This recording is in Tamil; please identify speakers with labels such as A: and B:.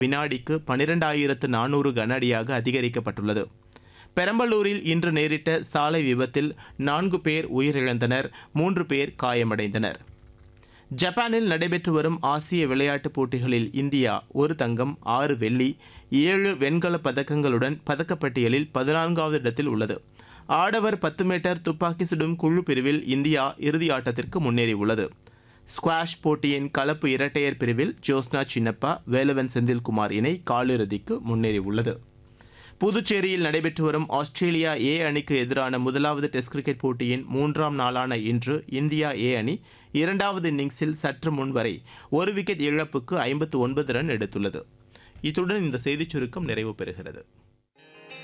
A: வினாடிக்கு பனிரெண்டாயிரத்து நானூறு கன அடியாக அதிகரிக்கப்பட்டுள்ளது பெரம்பலூரில் இன்று நேரிட்ட சாலை விபத்தில் நான்கு பேர் உயிரிழந்தனர் மூன்று பேர் காயமடைந்தனர் ஜப்பானில் நடைபெற்று வரும் ஆசிய விளையாட்டுப் போட்டிகளில் இந்தியா ஒரு தங்கம் ஆறு வெள்ளி ஏழு வெண்கலப் பதக்கங்களுடன் பதக்கப்பட்டியலில் பதினான்காவது இடத்தில் உள்ளது ஆடவர் பத்து மீட்டர் துப்பாக்கி சுடும் குழு பிரிவில் இந்தியா இறுதி ஆட்டத்திற்கு முன்னேறியுள்ளது ஸ்குவாஷ் போட்டியின் கலப்பு இரட்டையர் பிரிவில் ஜோஸ்னா சின்னப்பா வேலவன் செந்தில்குமார் இணை காலிறுதிக்கு முன்னேறியுள்ளது புதுச்சேரியில் நடைபெற்று வரும் ஆஸ்திரேலியா ஏ அணிக்கு எதிரான முதலாவது டெஸ்ட் கிரிக்கெட் போட்டியின் மூன்றாம் நாளான இன்று இந்தியா ஏ அணி இரண்டாவது இன்னிங்ஸில் சற்று முன் வரை ஒரு விக்கெட் இழப்புக்கு ஐம்பத்து ஒன்பது ரன் எடுத்துள்ளது இத்துடன் இந்த செய்திச் சுருக்கம் நிறைவு பெறுகிறது